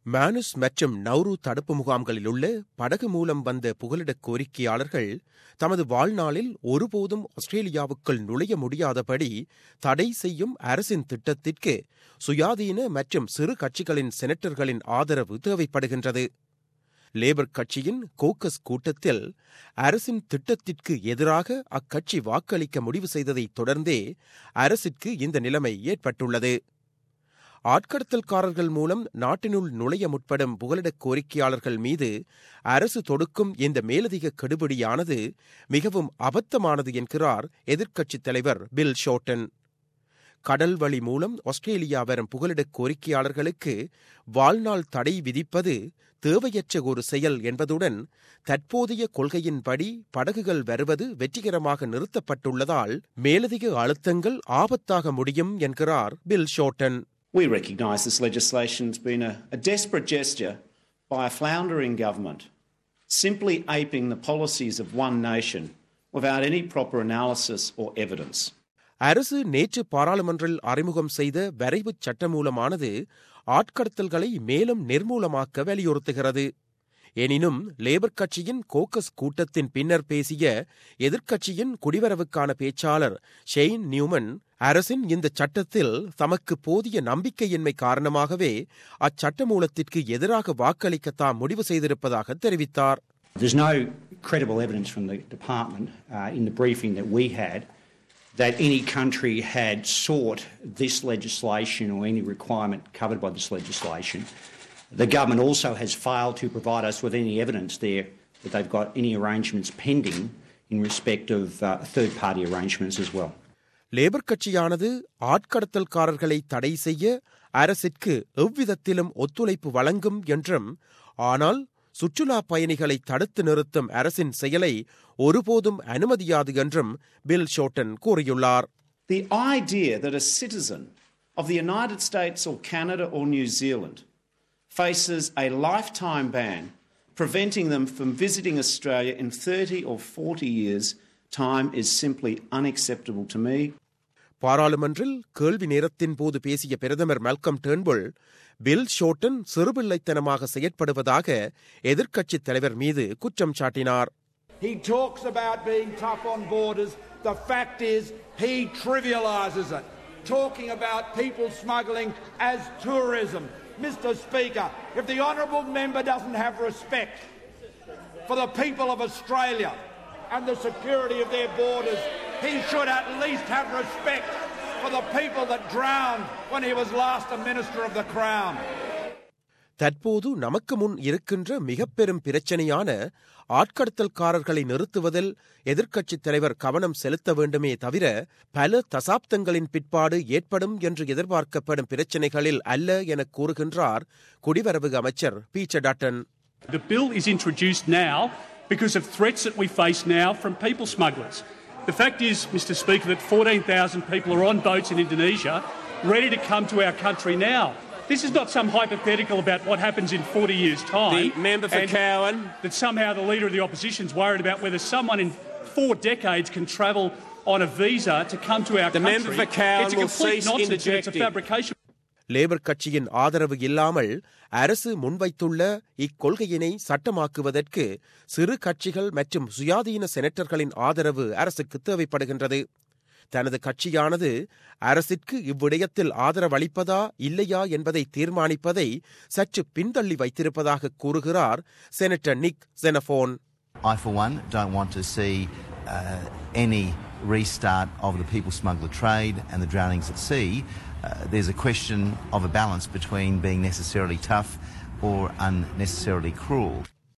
மானுஸ் மற்றும் நௌரு தடுப்பு முகாம்களில் உள்ள படகு மூலம் வந்த புகலிடக் கோரிக்கையாளர்கள் தமது வாழ்நாளில் ஒருபோதும் ஆஸ்திரேலியாவுக்குள் நுழைய முடியாதபடி தடை செய்யும் அரசின் திட்டத்திற்கு சுயாதீன மற்றும் சிறு கட்சிகளின் செனட்டர்களின் ஆதரவு தேவைப்படுகின்றது லேபர் கட்சியின் கோக்கஸ் கூட்டத்தில் அரசின் திட்டத்திற்கு எதிராக அக்கட்சி வாக்களிக்க முடிவு செய்ததைத் தொடர்ந்தே அரசிற்கு இந்த நிலைமை ஏற்பட்டுள்ளது ஆட்கடத்தல்காரர்கள் மூலம் நாட்டினுள் நுழைய முற்படும் புகலிடக் கோரிக்கையாளர்கள் மீது அரசு தொடுக்கும் இந்த மேலதிக கெடுபிடியானது மிகவும் அபத்தமானது என்கிறார் எதிர்க்கட்சித் தலைவர் பில் ஷோட்டன் கடல் வழி மூலம் ஆஸ்திரேலியா வரும் புகலிடக் கோரிக்கையாளர்களுக்கு வாழ்நாள் தடை விதிப்பது தேவையற்ற ஒரு செயல் என்பதுடன் தற்போதைய கொள்கையின்படி படகுகள் வருவது வெற்றிகரமாக நிறுத்தப்பட்டுள்ளதால் மேலதிக அழுத்தங்கள் ஆபத்தாக முடியும் என்கிறார் Bill Shorten We recognise this legislation has been a, a desperate gesture by a floundering government, simply aping the policies of one nation without any proper analysis or evidence. அரசு நேற்று பாராளுமன்றில் அறிமுகம் செய்த வரைவு சட்டமூலமானது ஆட்கடத்தல்களை மேலும் நிர்மூலமாக்க வலியுறுத்துகிறது எனினும் லேபர் கட்சியின் கோக்கஸ் கூட்டத்தின் பின்னர் பேசிய எதிர்க்கட்சியின் குடிவரவுக்கான பேச்சாளர் ஷெயின் நியூமன் அரசின் இந்த சட்டத்தில் தமக்கு போதிய நம்பிக்கையின்மை காரணமாகவே அச்சட்டமூலத்திற்கு எதிராக வாக்களிக்க தாம் முடிவு செய்திருப்பதாக தெரிவித்தார் There's no credible evidence from the department uh, in the briefing that we had that any country had sought this legislation or any requirement covered by this legislation. The government also has failed to provide us with any evidence there that they've got any arrangements pending in respect of uh, third party arrangements as well. Labour கட்சியானது ஆட்கடத்தல்காரர்களை தடை செய்ய அரசிற்கு எவ்விதத்திலும் ஒத்துழைப்பு வழங்கும் என்றும் ஆனால் சுற்றுலா பயணிகளை தடுத்து நிறுத்தும் அரசின் செயலை ஒருபோதும் அனுமதியாது என்றும் பில் ஷோட்டன் கூறியுள்ளார் The idea that a citizen of the United States or Canada or New Zealand faces a lifetime ban preventing them from visiting Australia in 30 or 40 years' time is simply unacceptable to me. பாராளுமன்றில் கேள்வி நேரத்தின் போது பேசிய பிரதமர் Malcolm Turnbull Bill Shorten சிறுபிள்ளைத்தனமாக செயற்படுவதாக எதிர்க்கட்சித் தலைவர் மீது குற்றம் சாட்டினார் He talks about being tough on borders. The fact is, he trivialises it, talking about people smuggling as tourism. Mr. Speaker, if the honourable member doesn't have respect for the people of Australia and the security of their borders, he should at least have respect for the people that drowned when he was last a Minister of the Crown. தற்போது நமக்கு முன் இருக்கின்ற மிக பெரும் பிரச்சனையான ஆட்கடத்தல்காரர்களை நிறுத்துவதில் எதிர்க்கட்சித் தலைவர் கவனம் செலுத்த வேண்டுமே தவிர பல தசாப்தங்களின் பிற்பாடு ஏற்படும் என்று எதிர்பார்க்கப்படும் பிரச்சனைகளில் அல்ல என கூறுகின்றார் குடிவரவு அமைச்சர் Peter Dutton The bill is introduced now because of threats that we face now from people smugglers. The fact is, Mr. Speaker, that 14,000 people are on boats in Indonesia ready to come to our country now. This is not some hypothetical about what happens in 40 years' time. The member for and Cowan. That somehow the leader of the opposition is worried about whether someone in four decades can travel on a visa to come to our The country. member for Cowan it's a will complete cease nonsense and it's a interjecting. fabrication. Labour கட்சியின் ஆதரவு இல்லாமல் அரசு முன்வைத்துள்ள இக்கொள்கையினை சட்டமாக்குவதற்கு சிறு கட்சிகள் மற்றும் சுயாதீன செனட்டர்களின் ஆதரவு அரசுக்கு தேவைப்படுகின்றது தனது கட்சியானது அரசிற்கு இவ்விடயத்தில் ஆதரவளிப்பதா இல்லையா என்பதை தீர்மானிப்பதை சற்று பின்தள்ளி வைத்திருப்பதாக கூறுகிறார் senator Nick Xenophon I, for one, don't want to see uh, any restart of the people smuggler trade and the drownings at sea. Uh, there's a question of a balance between being necessarily tough or unnecessarily cruel.